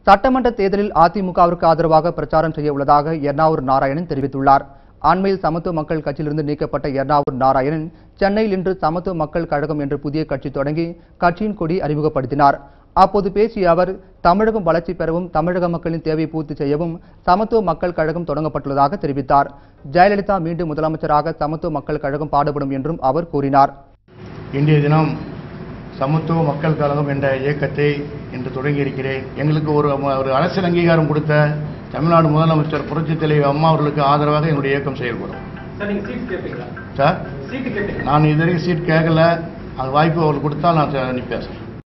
சட்டமன்ற தேர்தலில் அதிமுகவிற்கு ஆதரவாக பிரச்சாரம் செய்ய உள்ளதாக எர்ணாவூர் நாராயணன் தெரிவித்துள்ளார் அண்மையில் சமத்துவ மக்கள் கட்சியிலிருந்து நீக்கப்பட்ட எர்ணாவூர் நாராயணன் சென்னையில் இன்று சமத்துவ மக்கள் கழகம் என்ற புதிய கட்சி தொடங்கி கட்சியின் கொடி அறிமுகப்படுத்தினார் அப்போது பேசிய அவர் தமிழகம் வளர்ச்சி பெறவும் தமிழக மக்களின் தேவையை பூர்த்தி செய்யவும் சமத்துவ மக்கள் கழகம் தொடங்கப்பட்டுள்ளதாக தெரிவித்தார் ஜெயலலிதா மீண்டும் முதலமைச்சராக சமத்துவ மக்கள் கழகம் பாடுபடும் என்றும் அவர் கூறினார் இன்றைய தினம் சமத்துவ மக்கள் கழகம் என்ற இயக்கத்தை இன்று தொடங்கியிருக்கிறேன் எங்களுக்கு ஒரு ஒரு அரசியல் அங்கீகாரம் கொடுத்த தமிழ்நாடு முதலமைச்சர் புரட்சித் தலைவி அம்மா அவர்களுக்கு ஆதரவாக எங்களுடைய இயக்கம் செயல்படும் சார் நீங்க சீட் கேட்பீங்களா சார் சீட்டு கேட்பீங்க நான் இதுவரைக்கும் சீட் கேட்கல அது வாய்ப்பு அவர்களுக்கு கொடுத்தா நான் நிற்பேன் சார்